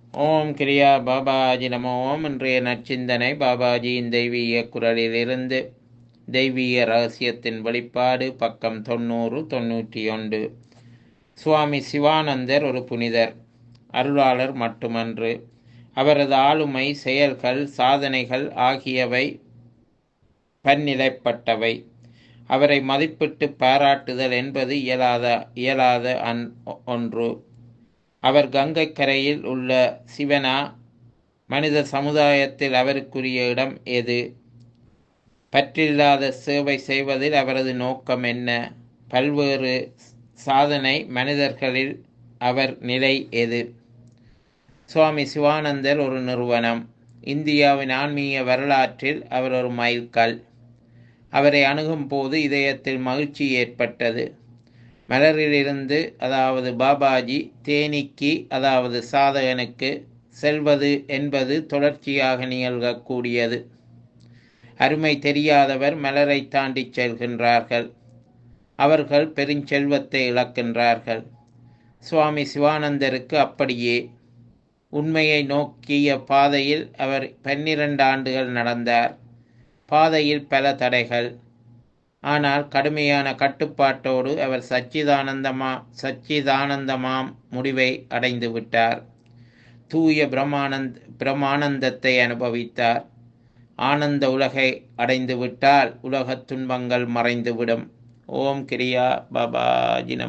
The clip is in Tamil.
ஓம் கிரியா பாபாஜி நமோ ஓம் இன்றைய நற்சிந்தனை பாபாஜியின் தெய்வீக குரலிலிருந்து தெய்வீக ரகசியத்தின் வெளிப்பாடு பக்கம் தொண்ணூறு தொண்ணூற்றி ஒன்று சுவாமி சிவானந்தர் ஒரு புனிதர் அருளாளர் மட்டுமன்று அவரது ஆளுமை செயல்கள் சாதனைகள் ஆகியவை பன்னிலைப்பட்டவை அவரை மதிப்பிட்டு பாராட்டுதல் என்பது இயலாத இயலாத அன் ஒன்று அவர் கங்கை கரையில் உள்ள சிவனா மனித சமுதாயத்தில் அவருக்குரிய இடம் எது பற்றில்லாத சேவை செய்வதில் அவரது நோக்கம் என்ன பல்வேறு சாதனை மனிதர்களில் அவர் நிலை எது சுவாமி சிவானந்தர் ஒரு நிறுவனம் இந்தியாவின் ஆன்மீக வரலாற்றில் அவர் ஒரு மைல்கல் அவரை அணுகும் போது இதயத்தில் மகிழ்ச்சி ஏற்பட்டது மலரிலிருந்து அதாவது பாபாஜி தேனிக்கு அதாவது சாதகனுக்கு செல்வது என்பது தொடர்ச்சியாக நிகழ்கக்கூடியது அருமை தெரியாதவர் மலரை தாண்டி செல்கின்றார்கள் அவர்கள் பெருஞ்செல்வத்தை இழக்கின்றார்கள் சுவாமி சிவானந்தருக்கு அப்படியே உண்மையை நோக்கிய பாதையில் அவர் பன்னிரண்டு ஆண்டுகள் நடந்தார் பாதையில் பல தடைகள் ஆனால் கடுமையான கட்டுப்பாட்டோடு அவர் சச்சிதானந்தமா சச்சிதானந்தமாம் முடிவை அடைந்து விட்டார் தூய பிரமானந்த் பிரமானந்தத்தை அனுபவித்தார் ஆனந்த உலகை அடைந்து விட்டால் உலகத் துன்பங்கள் மறைந்துவிடும் ஓம் கிரியா பாபாஜி நம